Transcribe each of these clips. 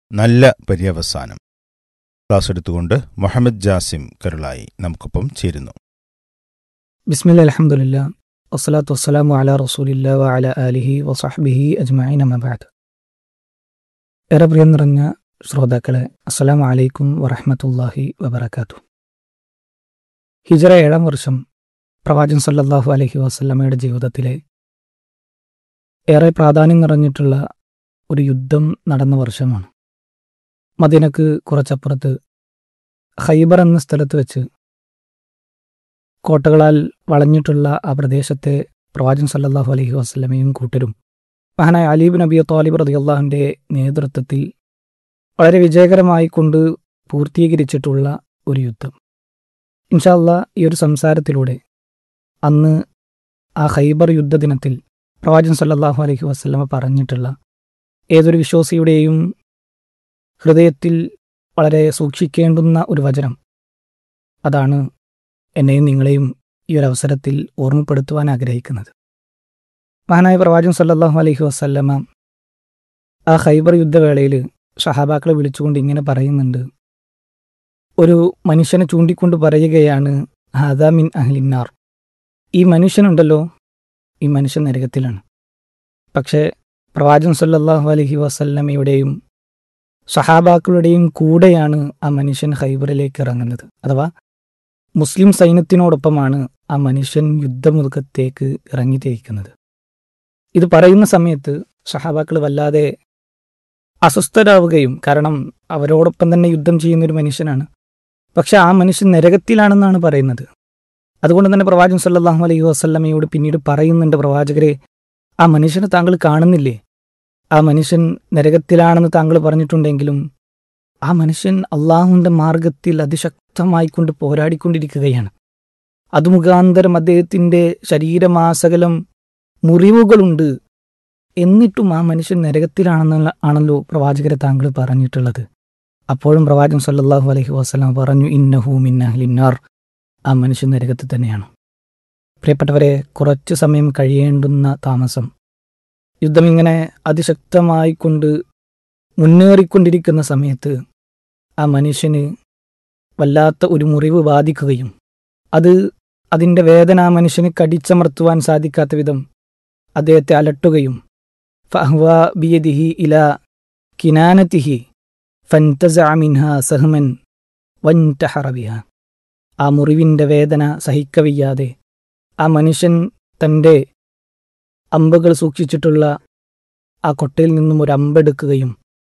നല്ല പര്യവസാനം ക്ലാസ് എടുത്തുകൊണ്ട് മുഹമ്മദ് ജാസിം കരുളായി നമുക്കൊപ്പം ചേരുന്നു ബിസ്മില്ല അലഹമുല്ല വസ്സലാത്തു വസ്സലാമു അല റസൂലില്ല വ അല ആലിഹി വസഹ്ബിഹി അജ്മഈൻ അമബാദ് ഏറെ പ്രിയം നിറഞ്ഞ ശ്രോതാക്കളെ അസ്സലാമു അലൈക്കും വറഹ്മത്തുള്ളാഹി വബറകാത്തു ഹിജറ ഏഴാം വർഷം പ്രവാചകൻ സല്ലല്ലാഹു അലൈഹി വസല്ലമയുടെ ജീവിതത്തിലെ ഏറെ പ്രാധാന്യം നിറഞ്ഞിട്ടുള്ള ഒരു യുദ്ധം നടന്ന വർഷമാണ് മദീനക്ക് കുറച്ചപ്പുറത്ത് ഖൈബർ എന്ന സ്ഥലത്ത് വെച്ച് കോട്ടകളാൽ വളഞ്ഞിട്ടുള്ള ആ പ്രദേശത്തെ പ്രവാചകൻ സല്ലല്ലാഹു അലൈഹി വസല്ലമയും കൂട്ടരും മഹാനായ അലീബ് നബി താലിബ് റളിയല്ലാഹുവിൻ്റെ നേതൃത്വത്തിൽ വളരെ വിജയകരമായി കൊണ്ട് പൂർത്തീകരിച്ചിട്ടുള്ള ഒരു യുദ്ധം ഇൻഷാല്ല ഈ ഒരു സംസാരത്തിലൂടെ അന്ന് ആ ഖൈബർ യുദ്ധദിനത്തിൽ പ്രവാചകൻ സല്ലല്ലാഹു അലൈഹി വസല്ലമ പറഞ്ഞിട്ടുള്ള ഏതൊരു വിശ്വാസിയുടെയും ഹൃദയത്തിൽ വളരെ സൂക്ഷിക്കേണ്ടുന്ന ഒരു വചനം അതാണ് എന്നെയും നിങ്ങളെയും ഈ ഒരു അവസരത്തിൽ ഓർമ്മപ്പെടുത്തുവാൻ ആഗ്രഹിക്കുന്നത് മഹാനായ പ്രവാചകൻ സല്ലല്ലാഹു അലൈഹി വസല്ലമ ആ ഖൈബർ യുദ്ധവേളയിൽ ഷഹാബാക്കളെ വിളിച്ചുകൊണ്ട് ഇങ്ങനെ പറയുന്നുണ്ട് ഒരു മനുഷ്യനെ ചൂണ്ടിക്കൊണ്ട് പറയുകയാണ് ഹാദാ മിൻ അഹ്ലിന്നാർ ഈ മനുഷ്യനുണ്ടല്ലോ ഈ മനുഷ്യൻ നരകത്തിലാണ് പക്ഷേ പ്രവാചകൻ സല്ലല്ലാഹു അലൈഹി വസല്ലമയുടെയും സഹാബാക്കളുടെയും കൂടെയാണ് ആ മനുഷ്യൻ ഖൈബറിലേക്ക് ഇറങ്ങുന്നത് അഥവാ മുസ്ലിം സൈന്യത്തിനോടൊപ്പമാണ് ആ മനുഷ്യൻ യുദ്ധമുഖത്തേക്ക് ഇറങ്ങിത്തിരിക്കുന്നത് ഇത് പറയുന്ന സമയത്ത് സഹാബാക്കൾ വല്ലാതെ അസ്വസ്ഥരാവുകയും കാരണം അവരോടൊപ്പം തന്നെ യുദ്ധം ചെയ്യുന്ന ഒരു മനുഷ്യനാണ് പക്ഷെ ആ മനുഷ്യൻ നരകത്തിലാണെന്നാണ് പറയുന്നത് അതുകൊണ്ട് തന്നെ പ്രവാചകൻ സല്ലല്ലാഹു അലൈഹി വസല്ലമയോട് പിന്നീട് പറയുന്നുണ്ട് പ്രവാചകരെ ആ മനുഷ്യനെ താങ്കൾ കാണുന്നില്ലേ ആ മനുഷ്യൻ നരകത്തിലാണെന്ന് താങ്കൾ പറഞ്ഞിട്ടുണ്ടെങ്കിലും ആ മനുഷ്യൻ അള്ളാഹുവിൻ്റെ മാർഗത്തിൽ അതിശക്തമായി കൊണ്ട് പോരാടിക്കൊണ്ടിരിക്കുകയാണ് അത് മുഖാന്തരം അദ്ദേഹത്തിൻ്റെ ശരീരമാസകലം മുറിവുകളുണ്ട് എന്നിട്ടും ആ മനുഷ്യൻ നരകത്തിലാണെന്നുള്ള ആണല്ലോ പ്രവാചകരെ താങ്കൾ പറഞ്ഞിട്ടുള്ളത് അപ്പോഴും പ്രവാചകൻ സല്ലല്ലാഹു അലൈഹി വസ്ലാം പറഞ്ഞു ഇന്നഹു മിന്നഹ്ലിന്നാർ ആ മനുഷ്യൻ നരകത്തിൽ തന്നെയാണ് പ്രിയപ്പെട്ടവരെ കുറച്ചു സമയം കഴിയേണ്ടുന്ന താമസം യുദ്ധം ഇങ്ങനെ അതിശക്തമായി കൊണ്ട് മുന്നേറിക്കൊണ്ടിരിക്കുന്ന സമയത്ത് ആ മനുഷ്യന് വല്ലാത്ത ഒരു മുറിവ് ബാധിക്കുകയും അത് അതിൻ്റെ വേദന ആ മനുഷ്യന് കടിച്ചമർത്തുവാൻ സാധിക്കാത്ത വിധം അദ്ദേഹത്തെ അലട്ടുകയും ഫഹ്വ ബിയദിഹി ഇല കിനാനത്തിഹി ഫൻതസ മിൻഹ സഹ്മൻ വൻറ്റഹറബിഹ ആ മുറിവിൻ്റെ വേദന സഹിക്കവയ്യാതെ ആ മനുഷ്യൻ തൻ്റെ അമ്പുകൾ സൂക്ഷിച്ചിട്ടുള്ള ആ കൊട്ടയിൽ നിന്നും ഒരു അമ്പെടുക്കുകയും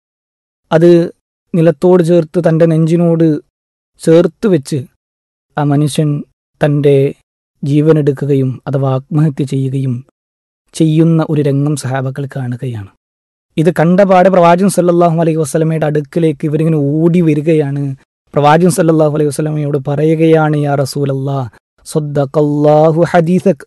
അത് നിലത്തോട് ചേർത്ത് തൻ്റെ നെഞ്ചിനോട് ചേർത്ത് വെച്ച് ആ മനുഷ്യൻ തൻ്റെ ജീവനെടുക്കുകയും അഥവാ ആത്മഹത്യ ചെയ്യുകയും ചെയ്യുന്ന ഒരു രംഗം സഹാബക്കൾ കാണുകയാണ് ഇത് കണ്ടപാടെ പ്രവാചകൻ സല്ലല്ലാഹു അലൈഹി വസ്ലമയുടെ അടുക്കിലേക്ക് ഇവരിങ്ങനെ ഓടി വരികയാണ് പ്രവാചകൻ സല്ലല്ലാഹു അലൈഹി വസ്ലമയോട് പറയുകയാണ് യാ റസൂലല്ലാ സദ്ദഖല്ലാഹു ഹദീസക്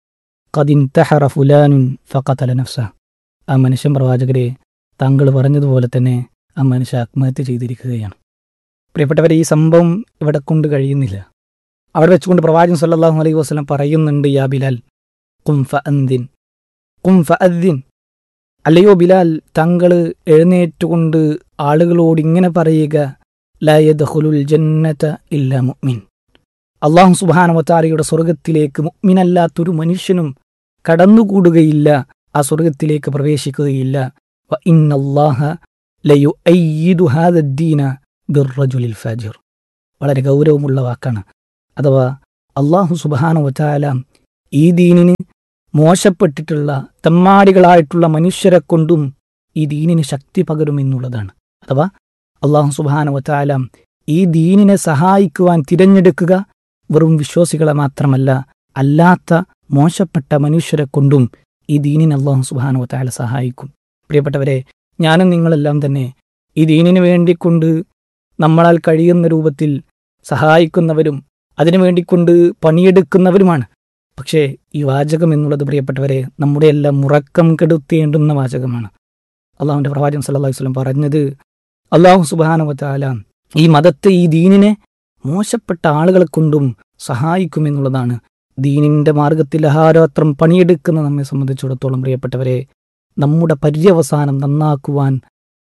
ഖദിൻതഹറ ഫുലാനുൻ ഫഖതല നഫ്സ ആ മനുഷ്യൻ പ്രവാചകരെ താങ്കൾ പറഞ്ഞതുപോലെ തന്നെ ആ മനുഷ്യ ആത്മഹത്യ ചെയ്തിരിക്കുകയാണ് പ്രിയപ്പെട്ടവരെ ഈ സംഭവം ഇവിടെ കൊണ്ട് കഴിയുന്നില്ല അവിടെ വെച്ചുകൊണ്ട് പ്രവാചകൻ സല്ലല്ലാഹു അലൈഹി വസല്ലം പറയുന്നുണ്ട് യാ ബിലാൽ കും ഫഅന്ദിൻ കും ഫഅദ്ദിൻ അല്ലയോ ബിലാൽ താങ്കൾ എഴുന്നേറ്റുകൊണ്ട് ആളുകളോട് ഇങ്ങനെ പറയുക ലാ യദ്ഖുലുൽ ജന്നത ഇല്ല മുഅ്മിൻ അള്ളാഹു സുബാനവത്താരയുടെ സ്വർഗത്തിലേക്ക് മുഅ്മിനല്ലാത്തൊരു മനുഷ്യനും കടന്നുകൂടുകയില്ല ആ സ്വർഗത്തിലേക്ക് പ്രവേശിക്കുകയില്ല വ ഇന്നല്ലാഹ ലയുഅയ്യിദു ഹാദദ്ദീന ബിർറജുലിൽ ഫാജിർ വളരെ ഗൗരവമുള്ള വാക്കാണ് അഥവാ അള്ളാഹു സുബാന വച്ചാല ഈ ദീനിന് മോശപ്പെട്ടിട്ടുള്ള തെമ്മാടികളായിട്ടുള്ള മനുഷ്യരെ കൊണ്ടും ഈ ദീനിന് ശക്തി പകരുമെന്നുള്ളതാണ് അഥവാ അള്ളാഹു സുബാന വച്ചാല ഈ ദീനിനെ സഹായിക്കുവാൻ തിരഞ്ഞെടുക്കുക വെറും വിശ്വാസികളെ മാത്രമല്ല അല്ലാത്ത മോശപ്പെട്ട മനുഷ്യരെ കൊണ്ടും ഈ ദീനിനെ അള്ളാഹു സുബാന വച്ചാല സഹായിക്കും പ്രിയപ്പെട്ടവരെ ഞാനും നിങ്ങളെല്ലാം തന്നെ ഈ ദീനിനു വേണ്ടിക്കൊണ്ട് നമ്മളാൽ കഴിയുന്ന രൂപത്തിൽ സഹായിക്കുന്നവരും അതിനു വേണ്ടിക്കൊണ്ട് പണിയെടുക്കുന്നവരുമാണ് പക്ഷേ ഈ വാചകം എന്നുള്ളത് പ്രിയപ്പെട്ടവരെ നമ്മുടെ എല്ലാം മുറക്കം കെടുത്തേണ്ടുന്ന വാചകമാണ് അള്ളാഹുവിൻ്റെ പ്രവാചകൻ സല്ലല്ലാഹു അലൈഹി വസല്ലം പറഞ്ഞത് അള്ളാഹു സുബാനവത്താല ഈ മതത്തെ ഈ ദീനിനെ മോശപ്പെട്ട ആളുകളെ കൊണ്ടും സഹായിക്കുമെന്നുള്ളതാണ് ദീനിൻ്റെ മാർഗത്തിൽ അഹാരാത്രം പണിയെടുക്കുന്ന നമ്മെ സംബന്ധിച്ചിടത്തോളം പ്രിയപ്പെട്ടവരെ നമ്മുടെ പര്യവസാനം നന്നാക്കുവാൻ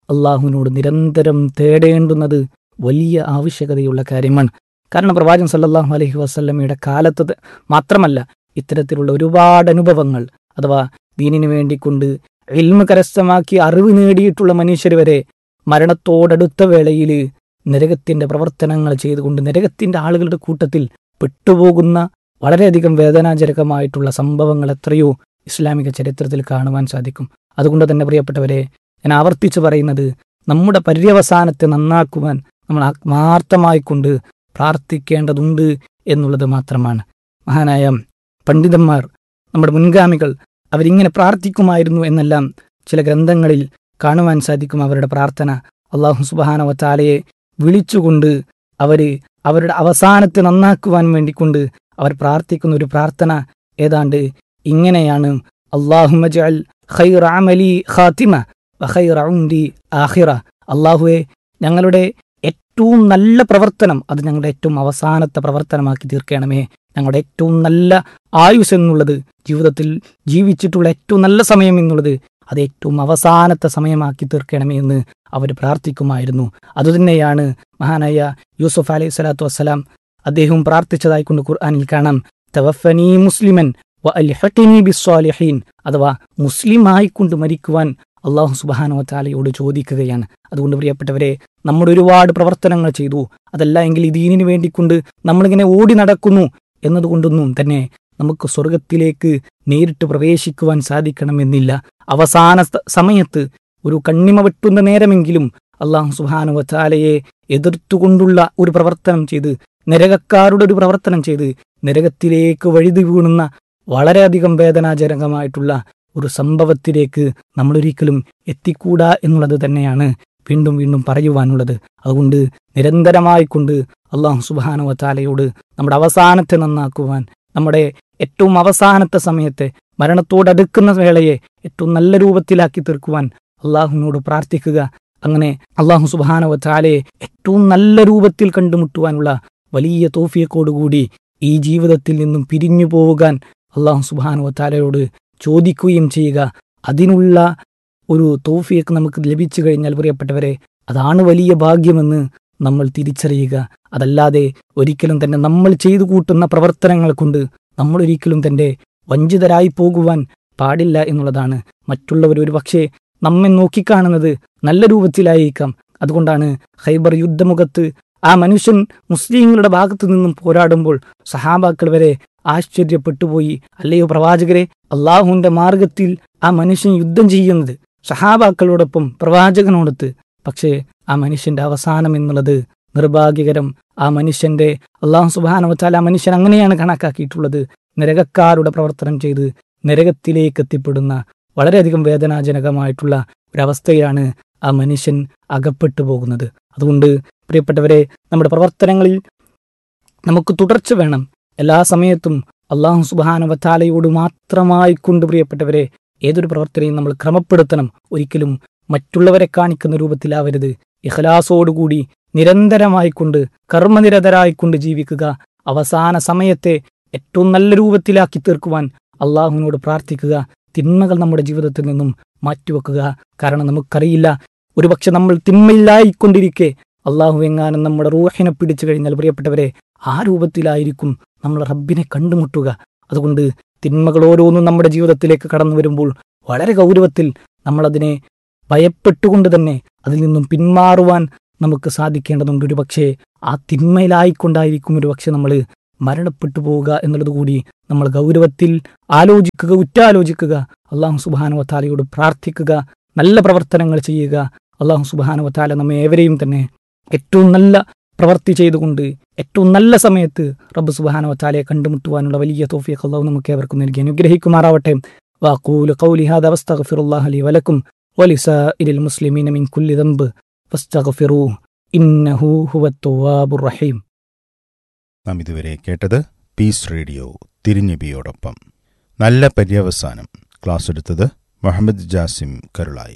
അള്ളാഹുവിനോട് നിരന്തരം തേടേണ്ടുന്നത് വലിയ ആവശ്യകതയുള്ള കാര്യമാണ് കാരണം പ്രവാചകൻ സല്ലല്ലാഹു അലൈഹി വസല്ലമയുടെ കാലത്ത് ത- മാത്രമല്ല ഇത്തരത്തിലുള്ള ഒരുപാട് അനുഭവങ്ങൾ അഥവാ ദീനിനു വേണ്ടിക്കൊണ്ട് ഇൽമ കരസ്ഥമാക്കി അറിവ് നേടിയിട്ടുള്ള മനുഷ്യർ വരെ മരണത്തോടടുത്ത വേളയിൽ നരകത്തിന്റെ പ്രവർത്തനങ്ങൾ ചെയ്തുകൊണ്ട് നരകത്തിന്റെ ആളുകളുടെ കൂട്ടത്തിൽ പെട്ടുപോകുന്ന വളരെയധികം വേദനാജനകമായിട്ടുള്ള സംഭവങ്ങൾ എത്രയോ ഇസ്ലാമിക ചരിത്രത്തിൽ കാണുവാൻ സാധിക്കും അതുകൊണ്ട് തന്നെ പ്രിയപ്പെട്ടവരെ ഞാൻ ആവർത്തിച്ചു പറയുന്നത് നമ്മുടെ പര്യവസാനത്തെ നന്നാക്കുവാൻ നമ്മൾ ആത്മാർത്ഥമായി കൊണ്ട് പ്രാർത്ഥിക്കേണ്ടതുണ്ട് എന്നുള്ളത് മാത്രമാണ് മഹാനായ പണ്ഡിതന്മാർ നമ്മുടെ മുൻഗാമികൾ അവരിങ്ങനെ പ്രാർത്ഥിക്കുമായിരുന്നു എന്നെല്ലാം ചില ഗ്രന്ഥങ്ങളിൽ കാണുവാൻ സാധിക്കും അവരുടെ പ്രാർത്ഥന അള്ളാഹു സുബാന വത്താലയെ വിളിച്ചുകൊണ്ട് അവർ അവരുടെ അവസാനത്തെ നന്നാക്കുവാൻ വേണ്ടിക്കൊണ്ട് അവർ പ്രാർത്ഥിക്കുന്ന ഒരു പ്രാർത്ഥന ഏതാണ്ട് ഇങ്ങനെയാണ് അള്ളാഹുമജൽ ഖൈർ അമലി ഖാത്തിമ വഖൈർ ഉംരി ആഖിറ അള്ളാഹുവെ ഞങ്ങളുടെ ഏറ്റവും നല്ല പ്രവർത്തനം അത് ഞങ്ങളുടെ ഏറ്റവും അവസാനത്തെ പ്രവർത്തനമാക്കി തീർക്കണമേ ഞങ്ങളുടെ ഏറ്റവും നല്ല ആയുസ് എന്നുള്ളത് ജീവിതത്തിൽ ജീവിച്ചിട്ടുള്ള ഏറ്റവും നല്ല സമയം എന്നുള്ളത് അത് ഏറ്റവും അവസാനത്തെ സമയമാക്കി തീർക്കണമേ എന്ന് അവർ പ്രാർത്ഥിക്കുമായിരുന്നു അതുതന്നെയാണ് മഹാനായ യൂസുഫ് അലൈഹി സ്വലാത്തു വസ്സലാം അദ്ദേഹവും പ്രാർത്ഥിച്ചതായി കൊണ്ട് ഖുർആനിൽ കാണാം തവഫനി മുസ്ലിമൻ വ അൽഹഖിനി ബിസ്സാലിഹീൻ അഥവാ മുസ്ലിമായി കൊണ്ട് മരിക്കുവാൻ അള്ളാഹു സുബാനോ താലയോട് ചോദിക്കുകയാണ് അതുകൊണ്ട് പ്രിയപ്പെട്ടവരെ നമ്മൾ ഒരുപാട് പ്രവർത്തനങ്ങൾ ചെയ്തു അതല്ല എങ്കിൽ ഈ ദീനിനു വേണ്ടിക്കൊണ്ട് നമ്മളിങ്ങനെ ഓടി നടക്കുന്നു എന്നതുകൊണ്ടൊന്നും തന്നെ നമുക്ക് സ്വർഗത്തിലേക്ക് നേരിട്ട് പ്രവേശിക്കുവാൻ സാധിക്കണമെന്നില്ല അവസാന സ- സമയത്ത് ഒരു കണ്ണിമ വെട്ടുന്ന നേരമെങ്കിലും അള്ളാഹു സുബാനു വത്താലയെ എതിർത്തുകൊണ്ടുള്ള ഒരു പ്രവർത്തനം ചെയ്ത് നരകക്കാരുടെ ഒരു പ്രവർത്തനം ചെയ്ത് നരകത്തിലേക്ക് വഴുതി വീണുന്ന വളരെയധികം വേദനാജനകമായിട്ടുള്ള ഒരു സംഭവത്തിലേക്ക് നമ്മളൊരിക്കലും എത്തിക്കൂടാ എന്നുള്ളത് തന്നെയാണ് വീണ്ടും വീണ്ടും പറയുവാനുള്ളത് അതുകൊണ്ട് നിരന്തരമായി കൊണ്ട് അള്ളാഹു സുബാനു വത്താലയോട് നമ്മുടെ അവസാനത്തെ നന്നാക്കുവാൻ നമ്മുടെ ഏറ്റവും അവസാനത്തെ സമയത്തെ മരണത്തോടടുക്കുന്ന വേളയെ ഏറ്റവും നല്ല രൂപത്തിലാക്കി തീർക്കുവാൻ അള്ളാഹുവിനോട് പ്രാർത്ഥിക്കുക അങ്ങനെ അള്ളാഹു സുബാന വത്താലയെ ഏറ്റവും നല്ല രൂപത്തിൽ കണ്ടുമുട്ടുവാനുള്ള വലിയ തോഫിയക്കോടുകൂടി ഈ ജീവിതത്തിൽ നിന്നും പിരിഞ്ഞു പോവുക അള്ളാഹു സുബാനു വത്താലയോട് ചോദിക്കുകയും ചെയ്യുക അതിനുള്ള ഒരു തോഫിയൊക്കെ നമുക്ക് ലഭിച്ചു കഴിഞ്ഞാൽ പ്രിയപ്പെട്ടവരെ അതാണ് വലിയ ഭാഗ്യമെന്ന് നമ്മൾ തിരിച്ചറിയുക അതല്ലാതെ ഒരിക്കലും തന്നെ നമ്മൾ ചെയ്തു കൂട്ടുന്ന പ്രവർത്തനങ്ങൾ കൊണ്ട് നമ്മൾ ഒരിക്കലും തന്നെ വഞ്ചിതരായി പോകുവാൻ പാടില്ല എന്നുള്ളതാണ് മറ്റുള്ളവർ ഒരു പക്ഷേ നമ്മെ നോക്കിക്കാണുന്നത് നല്ല രൂപത്തിലായിരിക്കാം അതുകൊണ്ടാണ് ഹൈബർ യുദ്ധമുഖത്ത് ആ മനുഷ്യൻ മുസ്ലിങ്ങളുടെ ഭാഗത്തു നിന്നും പോരാടുമ്പോൾ സഹാബാക്കൾ വരെ ആശ്ചര്യപ്പെട്ടുപോയി അല്ലയോ പ്രവാചകരെ അള്ളാഹുവിന്റെ മാർഗത്തിൽ ആ മനുഷ്യൻ യുദ്ധം ചെയ്യുന്നത് സഹാബാക്കളോടൊപ്പം പ്രവാചകനോടൊത്ത് പക്ഷേ ആ മനുഷ്യന്റെ അവസാനം എന്നുള്ളത് നിർഭാഗ്യകരം ആ മനുഷ്യന്റെ അള്ളാഹു സുബാനവത്താൽ ആ മനുഷ്യൻ അങ്ങനെയാണ് കണക്കാക്കിയിട്ടുള്ളത് നരകക്കാരുടെ പ്രവർത്തനം ചെയ്ത് നരകത്തിലേക്ക് എത്തിപ്പെടുന്ന വളരെയധികം വേദനാജനകമായിട്ടുള്ള ഒരവസ്ഥയാണ് ആ മനുഷ്യൻ അകപ്പെട്ടു പോകുന്നത് അതുകൊണ്ട് പ്രിയപ്പെട്ടവരെ നമ്മുടെ പ്രവർത്തനങ്ങളിൽ നമുക്ക് തുടർച്ച വേണം എല്ലാ സമയത്തും അള്ളാഹു സുബാനവത്താലയോട് മാത്രമായി കൊണ്ട് പ്രിയപ്പെട്ടവരെ ഏതൊരു പ്രവർത്തനയും നമ്മൾ ക്രമപ്പെടുത്തണം ഒരിക്കലും മറ്റുള്ളവരെ കാണിക്കുന്ന രൂപത്തിലാവരുത് ഇഖലാസോടുകൂടി നിരന്തരമായിക്കൊണ്ട് കർമ്മനിരതരായിക്കൊണ്ട് ജീവിക്കുക അവസാന സമയത്തെ ഏറ്റവും നല്ല രൂപത്തിലാക്കി തീർക്കുവാൻ അള്ളാഹുവിനോട് പ്രാർത്ഥിക്കുക തിന്മകൾ നമ്മുടെ ജീവിതത്തിൽ നിന്നും മാറ്റിവെക്കുക കാരണം നമുക്കറിയില്ല ഒരുപക്ഷെ നമ്മൾ തിന്മയിലായിക്കൊണ്ടിരിക്കെ അള്ളാഹു എങ്ങാനും നമ്മുടെ റൂഹിനെ പിടിച്ചു കഴിഞ്ഞാൽ പ്രിയപ്പെട്ടവരെ ആ രൂപത്തിലായിരിക്കും നമ്മൾ റബ്ബിനെ കണ്ടുമുട്ടുക അതുകൊണ്ട് തിന്മകൾ ഓരോന്നും നമ്മുടെ ജീവിതത്തിലേക്ക് കടന്നു വരുമ്പോൾ വളരെ ഗൗരവത്തിൽ നമ്മളതിനെ ഭയപ്പെട്ടുകൊണ്ട് തന്നെ അതിൽ നിന്നും പിന്മാറുവാൻ നമുക്ക് സാധിക്കേണ്ടതുണ്ട് ഒരു പക്ഷേ ആ തിന്മയിലായിക്കൊണ്ടായിരിക്കും ഒരു പക്ഷെ നമ്മൾ മരണപ്പെട്ടു പോവുക എന്നുള്ളത് കൂടി നമ്മൾ ഗൗരവത്തിൽ ആലോചിക്കുക ഉറ്റാലോചിക്കുക അള്ളാഹു സുബാനുവത്താലയോട് പ്രാർത്ഥിക്കുക നല്ല പ്രവർത്തനങ്ങൾ ചെയ്യുക അള്ളാഹു സുബാനുവത്താല നമ്മെ ഏവരെയും തന്നെ ഏറ്റവും നല്ല പ്രവൃത്തി ചെയ്തുകൊണ്ട് ഏറ്റവും നല്ല സമയത്ത് റബ്ബ് സുബാനുവത്താലയെ കണ്ടുമുട്ടുവാനുള്ള വലിയ തോഫിയൊക്കെ അള്ളാഹു നമുക്ക് ഏവർക്കും നൽകി അനുഗ്രഹിക്കുമാറാവട്ടെ വാക്കൂല് കൗലി ഹാദ വസ്തഗ്ഫിറുല്ലാഹ ലി വലക്കും ولسائر المسلمين من كل ذنب فاستغفروه إنه هو التواب الرحيم നാം ഇതുവരെ കേട്ടത് പീസ് റേഡിയോ തിരിഞ്ഞബിയോടൊപ്പം നല്ല പര്യവസാനം ക്ലാസ് എടുത്തത് മുഹമ്മദ് ജാസിം കരുളായി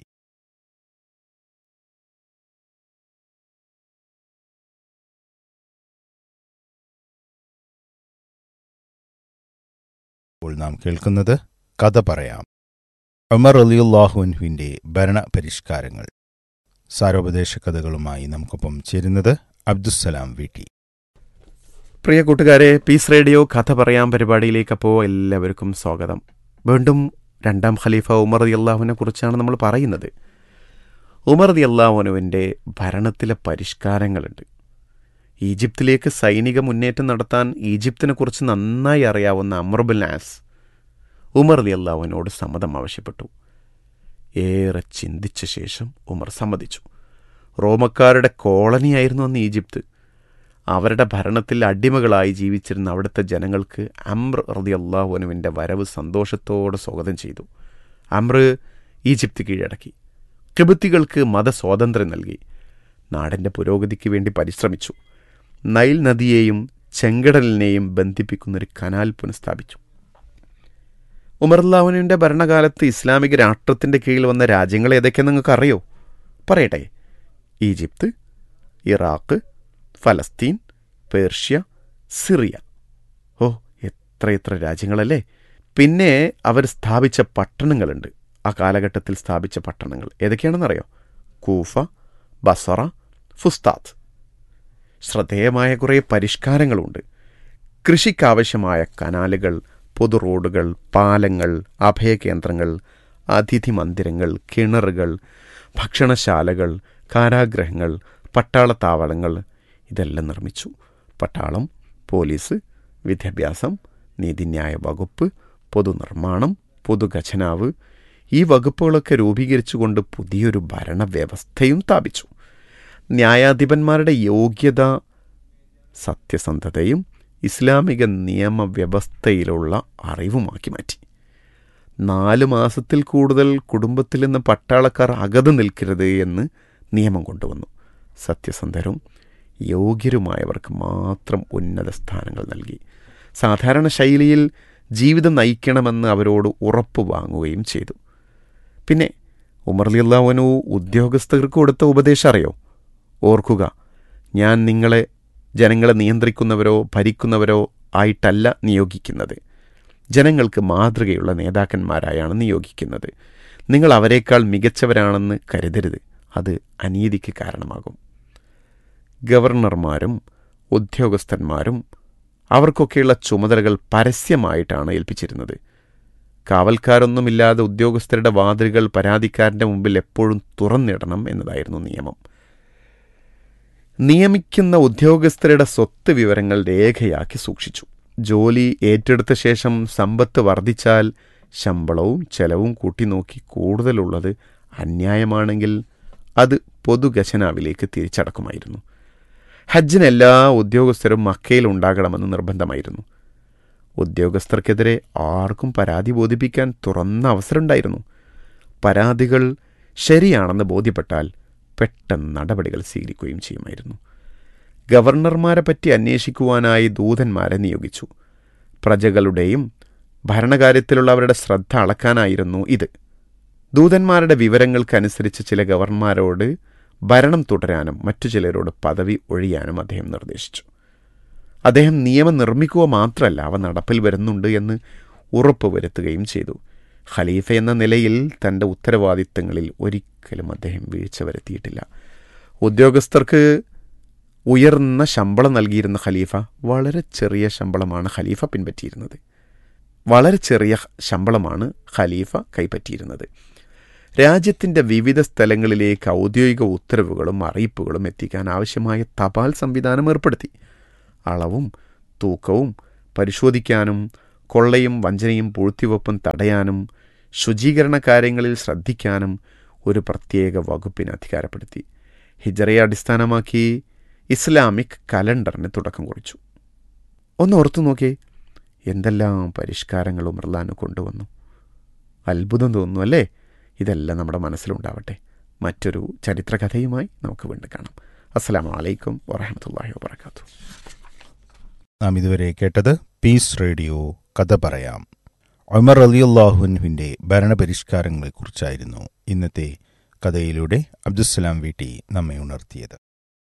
ഇപ്പോൾ നാം കേൾക്കുന്നത് കഥ പറയാം ഉമർ അലിയുല്ലാഹുവിൻ്റെ ഭരണ പരിഷ്കാരങ്ങൾ സാരോപദേശ കഥകളുമായി നമുക്കൊപ്പം ചേരുന്നത് അബ്ദുസ്സലാം വീട്ടി പ്രിയ കൂട്ടുകാരെ പീസ് റേഡിയോ കഥ പറയാം പരിപാടിയിലേക്കപ്പോൾ എല്ലാവർക്കും സ്വാഗതം വീണ്ടും രണ്ടാം ഖലീഫ ഉമർ റതി അള്ളാഹുവിനെ കുറിച്ചാണ് നമ്മൾ പറയുന്നത് ഉമർ റതി അള്ളാഹുനുവിൻ്റെ ഭരണത്തിലെ പരിഷ്കാരങ്ങളുണ്ട് ഈജിപ്തിലേക്ക് സൈനിക മുന്നേറ്റം നടത്താൻ ഈജിപ്തിനെ കുറിച്ച് നന്നായി അറിയാവുന്ന അമർബുൽ നാസ് ഉമർ റതി അള്ളാഹുവിനോട് സമ്മതം ആവശ്യപ്പെട്ടു ഏറെ ചിന്തിച്ച ശേഷം ഉമർ സമ്മതിച്ചു റോമക്കാരുടെ കോളനിയായിരുന്നു അന്ന് ഈജിപ്ത് അവരുടെ ഭരണത്തിൽ അടിമകളായി ജീവിച്ചിരുന്ന അവിടുത്തെ ജനങ്ങൾക്ക് അമ്ര റതി അള്ളാഹുനുവിൻ്റെ വരവ് സന്തോഷത്തോടെ സ്വാഗതം ചെയ്തു അമ്ര ഈജിപ്ത് കീഴടക്കി കിബത്തികൾക്ക് മതസ്വാതന്ത്ര്യം നൽകി നാടിൻ്റെ പുരോഗതിക്ക് വേണ്ടി പരിശ്രമിച്ചു നൈൽ നദിയെയും ചെങ്കടലിനെയും ബന്ധിപ്പിക്കുന്നൊരു കനാൽ പുനഃസ്ഥാപിച്ചു ഉമർലാവുവിൻ്റെ ഭരണകാലത്ത് ഇസ്ലാമിക രാഷ്ട്രത്തിൻ്റെ കീഴിൽ വന്ന രാജ്യങ്ങൾ ഏതൊക്കെയെന്ന് നിങ്ങൾക്ക് അറിയോ പറയട്ടെ ഈജിപ്ത് ഇറാഖ് ഫലസ്തീൻ പേർഷ്യ സിറിയ ഓ എത്ര എത്ര രാജ്യങ്ങളല്ലേ പിന്നെ അവർ സ്ഥാപിച്ച പട്ടണങ്ങളുണ്ട് ആ കാലഘട്ടത്തിൽ സ്ഥാപിച്ച പട്ടണങ്ങൾ ഏതൊക്കെയാണെന്നറിയോ കൂഫ ബസറ ഫുസ്താദ് ശ്രദ്ധേയമായ കുറേ പരിഷ്കാരങ്ങളുണ്ട് കൃഷിക്കാവശ്യമായ കനാലുകൾ പൊതു റോഡുകൾ പാലങ്ങൾ അഭയകേന്ദ്രങ്ങൾ അതിഥി മന്ദിരങ്ങൾ കിണറുകൾ ഭക്ഷണശാലകൾ കാരാഗ്രഹങ്ങൾ പട്ടാളത്താവളങ്ങൾ ഇതെല്ലാം നിർമ്മിച്ചു പട്ടാളം പോലീസ് വിദ്യാഭ്യാസം നീതിന്യായ വകുപ്പ് പൊതുനിർമ്മാണം പൊതുഖജനാവ് ഈ വകുപ്പുകളൊക്കെ രൂപീകരിച്ചുകൊണ്ട് പുതിയൊരു ഭരണവ്യവസ്ഥയും സ്ഥാപിച്ചു ന്യായാധിപന്മാരുടെ യോഗ്യത സത്യസന്ധതയും ഇസ്ലാമിക നിയമവ്യവസ്ഥയിലുള്ള അറിവുമാക്കി മാറ്റി നാല് മാസത്തിൽ കൂടുതൽ കുടുംബത്തിൽ നിന്ന് പട്ടാളക്കാർ അകത് നിൽക്കരുത് എന്ന് നിയമം കൊണ്ടുവന്നു സത്യസന്ധരും യോഗ്യരുമായവർക്ക് മാത്രം ഉന്നത സ്ഥാനങ്ങൾ നൽകി സാധാരണ ശൈലിയിൽ ജീവിതം നയിക്കണമെന്ന് അവരോട് ഉറപ്പ് വാങ്ങുകയും ചെയ്തു പിന്നെ ഉമർലിയുള്ളവനു ഉദ്യോഗസ്ഥർക്ക് കൊടുത്ത ഉപദേശം അറിയോ ഓർക്കുക ഞാൻ നിങ്ങളെ ജനങ്ങളെ നിയന്ത്രിക്കുന്നവരോ ഭരിക്കുന്നവരോ ആയിട്ടല്ല നിയോഗിക്കുന്നത് ജനങ്ങൾക്ക് മാതൃകയുള്ള നേതാക്കന്മാരായാണ് നിയോഗിക്കുന്നത് നിങ്ങൾ അവരെക്കാൾ മികച്ചവരാണെന്ന് കരുതരുത് അത് അനീതിക്ക് കാരണമാകും ഗവർണർമാരും ഉദ്യോഗസ്ഥന്മാരും അവർക്കൊക്കെയുള്ള ചുമതലകൾ പരസ്യമായിട്ടാണ് ഏൽപ്പിച്ചിരുന്നത് കാവൽക്കാരൊന്നുമില്ലാതെ ഉദ്യോഗസ്ഥരുടെ വാതിലുകൾ പരാതിക്കാരൻ്റെ മുമ്പിൽ എപ്പോഴും തുറന്നിടണം എന്നതായിരുന്നു നിയമം നിയമിക്കുന്ന ഉദ്യോഗസ്ഥരുടെ സ്വത്ത് വിവരങ്ങൾ രേഖയാക്കി സൂക്ഷിച്ചു ജോലി ഏറ്റെടുത്ത ശേഷം സമ്പത്ത് വർദ്ധിച്ചാൽ ശമ്പളവും ചെലവും കൂട്ടിനോക്കി കൂടുതലുള്ളത് അന്യായമാണെങ്കിൽ അത് പൊതുഖജനാവിലേക്ക് തിരിച്ചടക്കുമായിരുന്നു ഹജ്ജിന് എല്ലാ ഉദ്യോഗസ്ഥരും മക്കയിൽ ഉണ്ടാകണമെന്ന് നിർബന്ധമായിരുന്നു ഉദ്യോഗസ്ഥർക്കെതിരെ ആർക്കും പരാതി ബോധിപ്പിക്കാൻ തുറന്ന അവസരമുണ്ടായിരുന്നു പരാതികൾ ശരിയാണെന്ന് ബോധ്യപ്പെട്ടാൽ പെട്ടെന്ന് നടപടികൾ സ്വീകരിക്കുകയും ചെയ്യുമായിരുന്നു ഗവർണർമാരെ പറ്റി അന്വേഷിക്കുവാനായി ദൂതന്മാരെ നിയോഗിച്ചു പ്രജകളുടെയും ഭരണകാര്യത്തിലുള്ള അവരുടെ ശ്രദ്ധ അളക്കാനായിരുന്നു ഇത് ദൂതന്മാരുടെ വിവരങ്ങൾക്കനുസരിച്ച് ചില ഗവർണർമാരോട് ഭരണം തുടരാനും മറ്റു ചിലരോട് പദവി ഒഴിയാനും അദ്ദേഹം നിർദ്ദേശിച്ചു അദ്ദേഹം നിയമം നിർമ്മിക്കുക മാത്രമല്ല അവ നടപ്പിൽ വരുന്നുണ്ട് എന്ന് ഉറപ്പ് വരുത്തുകയും ചെയ്തു ഖലീഫ എന്ന നിലയിൽ തൻ്റെ ഉത്തരവാദിത്തങ്ങളിൽ ഒരിക്കലും അദ്ദേഹം വീഴ്ച വരുത്തിയിട്ടില്ല ഉദ്യോഗസ്ഥർക്ക് ഉയർന്ന ശമ്പളം നൽകിയിരുന്ന ഖലീഫ വളരെ ചെറിയ ശമ്പളമാണ് ഖലീഫ പിൻപറ്റിയിരുന്നത് വളരെ ചെറിയ ശമ്പളമാണ് ഖലീഫ കൈപ്പറ്റിയിരുന്നത് രാജ്യത്തിൻ്റെ വിവിധ സ്ഥലങ്ങളിലേക്ക് ഔദ്യോഗിക ഉത്തരവുകളും അറിയിപ്പുകളും എത്തിക്കാൻ ആവശ്യമായ തപാൽ സംവിധാനം ഏർപ്പെടുത്തി അളവും തൂക്കവും പരിശോധിക്കാനും കൊള്ളയും വഞ്ചനയും പൂഴ്ത്തിവെപ്പും തടയാനും ശുചീകരണ കാര്യങ്ങളിൽ ശ്രദ്ധിക്കാനും ഒരു പ്രത്യേക വകുപ്പിന് അധികാരപ്പെടുത്തി ഹിജറയെ അടിസ്ഥാനമാക്കി ഇസ്ലാമിക് കലണ്ടറിന് തുടക്കം കുറിച്ചു ഒന്ന് ഓർത്തു നോക്കിയേ എന്തെല്ലാം പരിഷ്കാരങ്ങൾ ഉമർലാന് കൊണ്ടുവന്നു അത്ഭുതം തോന്നുന്നു അല്ലേ ഇതെല്ലാം നമ്മുടെ മനസ്സിലുണ്ടാവട്ടെ മറ്റൊരു ചരിത്രകഥയുമായി നമുക്ക് വീണ്ടും കാണാം അസ്സാം വലൈക്കും വറഹമത്തല്ലാഹി വാബർക്കാത്തു നാം ഇതുവരെ കേട്ടത് പീസ് റേഡിയോ കഥ പറയാം ഒമർ അലിയുല്ലാഹുവിൻ്റെ ഭരണപരിഷ്കാരങ്ങളെക്കുറിച്ചായിരുന്നു ഇന്നത്തെ കഥയിലൂടെ അബ്ദുസ്സലാം വീട്ടി നമ്മെ ഉണർത്തിയത്